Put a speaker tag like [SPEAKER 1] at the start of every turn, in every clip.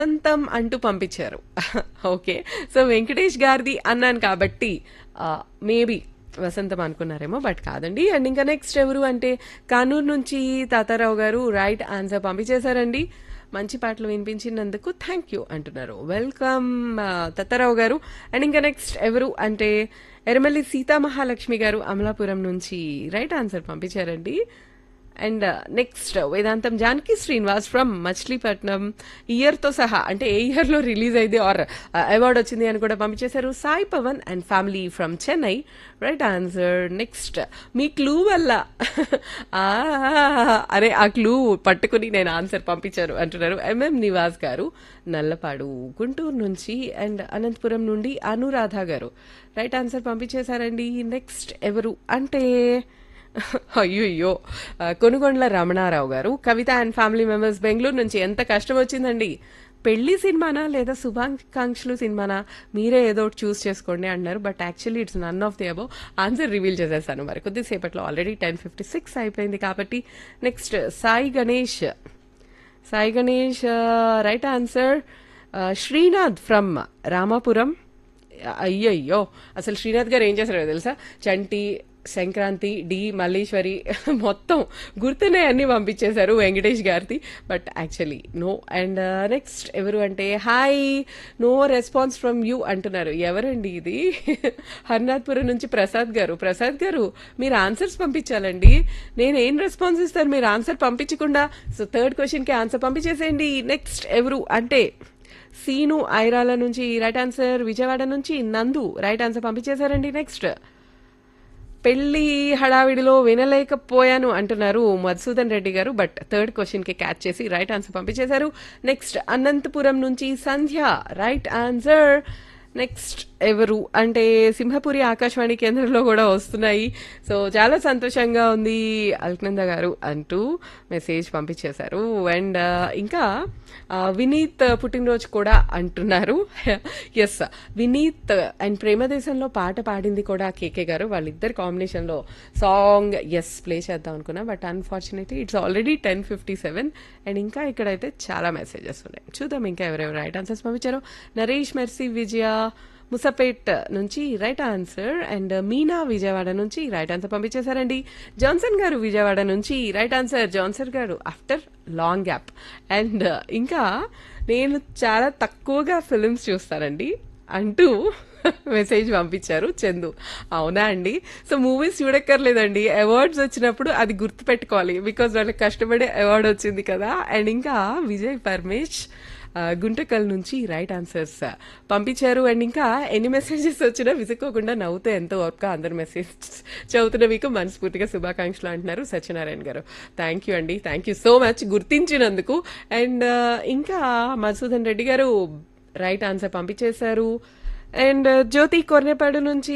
[SPEAKER 1] వసంతం అంటూ పంపించారు ఓకే సో వెంకటేష్ గారిది అన్నాను కాబట్టి మేబీ వసంతం అనుకున్నారేమో బట్ కాదండి అండ్ ఇంకా నెక్స్ట్ ఎవరు అంటే కానూరు నుంచి తాతారావు గారు రైట్ ఆన్సర్ పంపించేశారండి మంచి పాటలు వినిపించినందుకు థ్యాంక్ యూ అంటున్నారు వెల్కమ్ తత్తారావు గారు అండ్ ఇంకా నెక్స్ట్ ఎవరు అంటే ఎరమల్లి సీతామహాలక్ష్మి గారు అమలాపురం నుంచి రైట్ ఆన్సర్ పంపించారండి and next Vedantham Janaki Srinivas from Machilipatnam ఇయర్తో సహా అంటే ఏ ఇయర్లో రిలీజ్ అయింది ఆర్ అవార్డ్ వచ్చింది అని కూడా పంపించేశారు Sai Pavan and family from Chennai right answer next మీ క్లూ వల్ల ఆ, అరే ఆ క్లూ పట్టుకుని నేను ఆన్సర్ పంపించాను అంటున్నారు ఎంఎం నివాస్ గారు నల్లపాడు గుంటూరు నుంచి అండ్ అనంతపురం నుండి అనురాధ గారు రైట్ ఆన్సర్ పంపించేశారండి నెక్స్ట్ ఎవరు అంటే అయ్యో కొనుగొండ్ల రమణారావు గారు Kavitha and family members Bengaluru నుంచి ఎంత కష్టం వచ్చిందండి పెళ్లి సినిమానా లేదా శుభాకాంక్షలు సినిమానా మీరే ఏదో ఒకటి చూస్ చేసుకోండి అన్నారు but actually it's none of the అబో ఆన్సర్ రివీల్ చేసేస్తాను మరి కొద్దిసేపట్లో ఆల్రెడీ టెన్ ఫిఫ్టీ సిక్స్ అయిపోయింది కాబట్టి next Sai Ganesh Sai Ganesh right answer Srinath from Ramapuram అయ్యయ్యో అసలు శ్రీనాథ్ గారు ఏం చేశారో తెలుసా చంటి సంక్రాంతి డి మల్లీశ్వరి మొత్తం గుర్తున్నాయి అన్ని పంపించేశారు వెంకటేష్ గారిది but actually no and next ఎవరు అంటే hi no response from you అంటున్నారు ఎవరండి ఇది హర్నాథ్పురం నుంచి ప్రసాద్ గారు ప్రసాద్ గారు మీరు ఆన్సర్స్ పంపించాలండి నేను ఏం రెస్పాన్స్ ఇస్తాను మీరు ఆన్సర్ పంపించకుండా సో థర్డ్ క్వశ్చన్కి ఆన్సర్ పంపించేసేయండి నెక్స్ట్ ఎవరు అంటే సీను ఐరాల నుంచి రైట్ ఆన్సర్ విజయవాడ నుంచి నందు రైట్ ఆన్సర్ పంపించేశారండి నెక్స్ట్ పెళ్లి హడావిడిలో వినలేకపోయాను అంటున్నారు మధుసూదన్ రెడ్డి గారు బట్ థర్డ్ క్వశ్చన్ కి క్యాచ్ చేసి రైట్ ఆన్సర్ పంపించేశారు నెక్స్ట్ అనంతపురం నుంచి సంధ్య రైట్ ఆన్సర్ నెక్స్ట్ ఎవరు అంటే సింహపురి ఆకాశవాణి కేంద్రంలో కూడా వస్తున్నాయి సో చాలా సంతోషంగా ఉంది అల్కనంద గారు అంటూ మెసేజ్ పంపించేశారు అండ్ ఇంకా ఆ, వినీత్ పుట్టినరోజు కూడా అంటున్నారు ఎస్ వినీత్ అండ్ ప్రేమదేశంలో పాట పాడింది కూడా కేకే గారు వాళ్ళిద్దరు కాంబినేషన్లో సాంగ్ ఎస్ ప్లే చేద్దాం అనుకున్నా but unfortunately it's already ten fifty seven and ఇంకా ఇక్కడైతే చాలా మెసేజెస్ ఉన్నాయి చూద్దాం ఇంకా ఎవరెవరు రైట్ ఆన్సర్స్ పంపించారో నరేష్ మెర్సీ విజయ ముసపేట్ నుంచి right answer and Meena Vijayawada నుంచి రైట్ ఆన్సర్ పంపించేశారండి జాన్సన్ గారు విజయవాడ నుంచి రైట్ ఆన్సర్ జాన్సన్ గారు ఆఫ్టర్ లాంగ్ గ్యాప్ అండ్ ఇంకా నేను చాలా తక్కువగా ఫిల్మ్స్ చూస్తానండి అంటూ మెసేజ్ పంపించారు చందు అవునా అండి సో మూవీస్ చూడక్కర్లేదండి అవార్డ్స్ వచ్చినప్పుడు అది గుర్తుపెట్టుకోవాలి బికాజ్ వాళ్ళకి కష్టపడే అవార్డ్ వచ్చింది కదా అండ్ ఇంకా విజయ్ పరమేష్ ఆ, గుంటకల్ నుంచి రైట్ ఆన్సర్స్ పంపించారు అండ్ ఇంకా ఎన్ని మెసేజెస్ వచ్చినా విసుక్కోకుండా నవ్వుతూ ఎంతో ఓర్పుగా అందరు మెసేజ్ చదువుతున్న మీకు మనస్ఫూర్తిగా శుభాకాంక్షలు అంటున్నారు సత్యనారాయణ గారు థ్యాంక్ యూ అండి థ్యాంక్ యూ సో మచ్ గుర్తించినందుకు అండ్ ఇంకా మధుసూదన్ రెడ్డి గారు రైట్ ఆన్సర్ పంపించేశారు అండ్ జ్యోతి కొర్నేపాడు నుంచి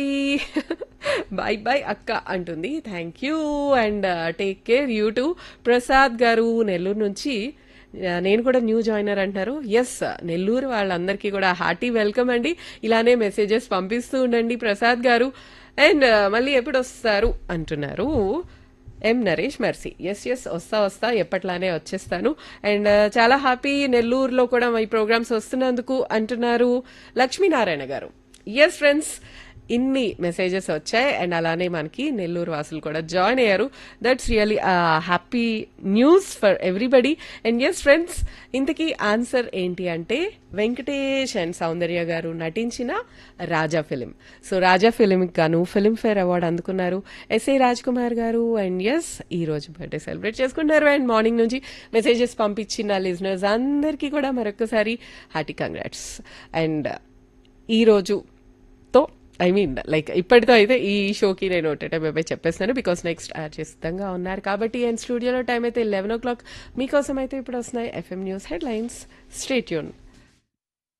[SPEAKER 1] బాయ్ బాయ్ అక్క అంటుంది thank you and take care you too Prasad గారు నెల్లూరు నుంచి ఆ, నేను కూడా న్యూ జాయినర్ అంటున్నారు ఎస్ నెల్లూరు వాళ్ళందరికీ కూడా హార్టీ వెల్కమ్ అండి ఇలానే మెసేజెస్ పంపిస్తూ ఉండండి ప్రసాద్ గారు అండ్ మళ్ళీ ఎప్పుడు వస్తారు అంటున్నారు M Naresh Mercy yes yes వస్తా వస్తా ఎప్పట్లానే వచ్చేస్తాను అండ్ చాలా హ్యాపీ నెల్లూరులో కూడా ఈ ప్రోగ్రామ్స్ వస్తున్నందుకు అంటున్నారు లక్ష్మీనారాయణ గారు ఎస్ ఫ్రెండ్స్ ఇన్ని మెసేజెస్ వచ్చాయి అండ్ అలానే మనకి నెల్లూరు వాసులు కూడా జాయిన్ అయ్యారు that's really happy news for everybody and yes friends ఇంతకీ ఆన్సర్ ఏంటి అంటే వెంకటేష్ అండ్ సౌందర్య గారు నటించిన రాజా ఫిలిం సో రాజా ఫిలింకి గాను ఫిలింఫేర్ అవార్డు అందుకున్నారు ఎస్ఏ రాజ్ కుమార్ గారు అండ్ ఎస్ ఈ రోజు బర్త్డే సెలబ్రేట్ చేసుకున్నారు అండ్ మార్నింగ్ నుంచి మెసేజెస్ పంపించిన లిజనర్స్ అందరికీ కూడా మరొకసారి హార్టీ కంగ్రాట్స్ అండ్ ఈ రోజు తో ఐ మీన్ లైక్ ఇప్పటితో అయితే ఈ షోకి నేను ఒకటే బై చెప్పేస్తున్నాను బికాస్ నెక్స్ట్ యాడ్ సిద్ధంగా ఉన్నారు కాబట్టి అండ్ స్టూడియోలో టైం అయితే లెవెన్ ఓ క్లాక్ మీకోసం అయితే ఇప్పుడు వస్తున్నాయి FM news headlines stay tune